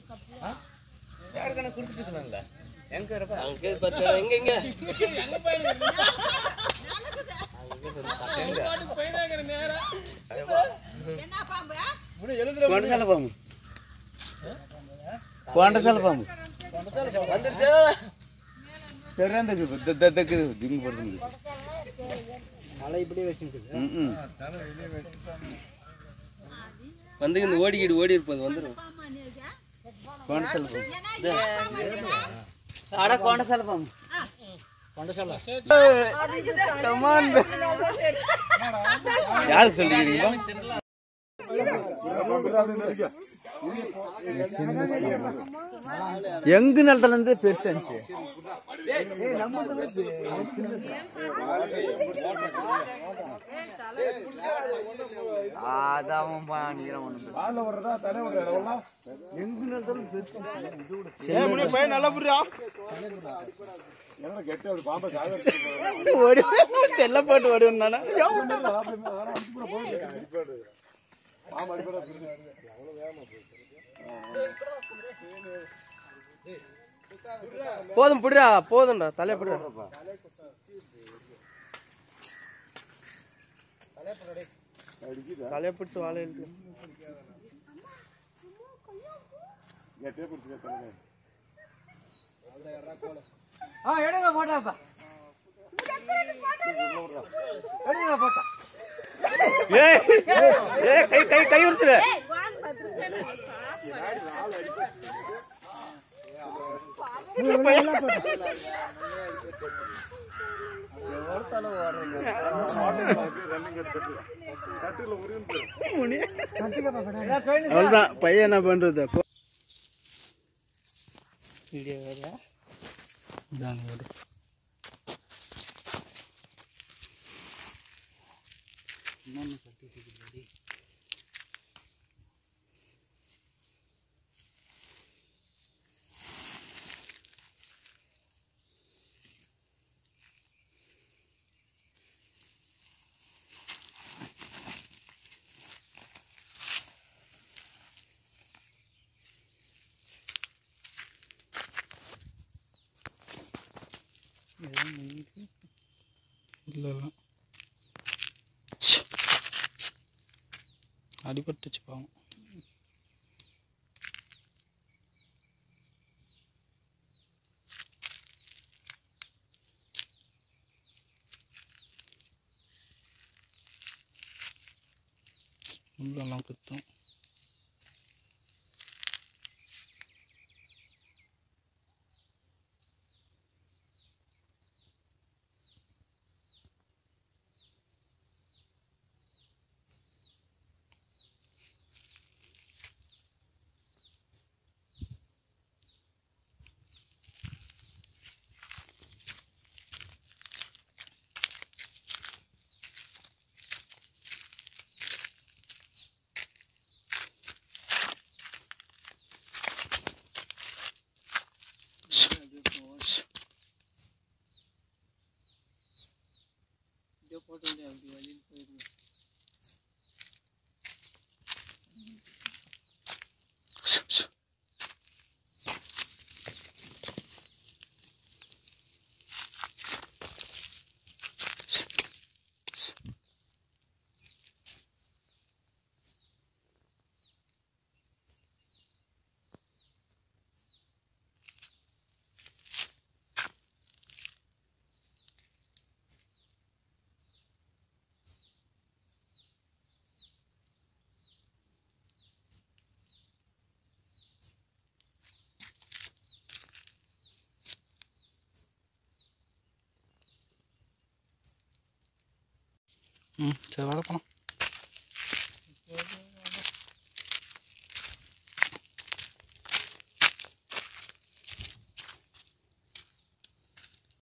யாருக்கான கொடுத்துட்டு இருக்கணும்ல எங்க இருப்ப அங்கே பார்த்தா எங்க எங்க కొండసాల పాము కొండసాల పాము வந்துருச்சா తెరందకు దగ్గర దింగి పడుతుంది மழை இப்படியே வச்சுட்டு ம், ம். வந்து இந்த ஓடிக்கிட்டு ஓடி இருப்பது வந்துடும் కొండసాల పాము ఆడ కొండసాల పాము யாருக்கு சொல்லிக்கிறீங்க எங்க நிலத்துல இருந்து பெருசா இருந்துச்சு அதான் பண்ணிக்கிறேன் எங்க நிலத்துல பெருசு பையன் நல்லா புரியா ஓடி செல்ல போட்டு ஓடுனானா போதும் புடிடா போதும்டா தலைய புடிடா தலைய பிடிச்சு வாழை இருக்கு ஆ எடுங்க போட்டாப்பா எடுங்க போட்டா கை கை கை உருட்டுது அவ்வளவுதான் பையன் என்ன பண்றது அடிபட்டுச்சு பாவம் முள்ளெல்லாம் குத்தும் ம் சரி வர போலாம்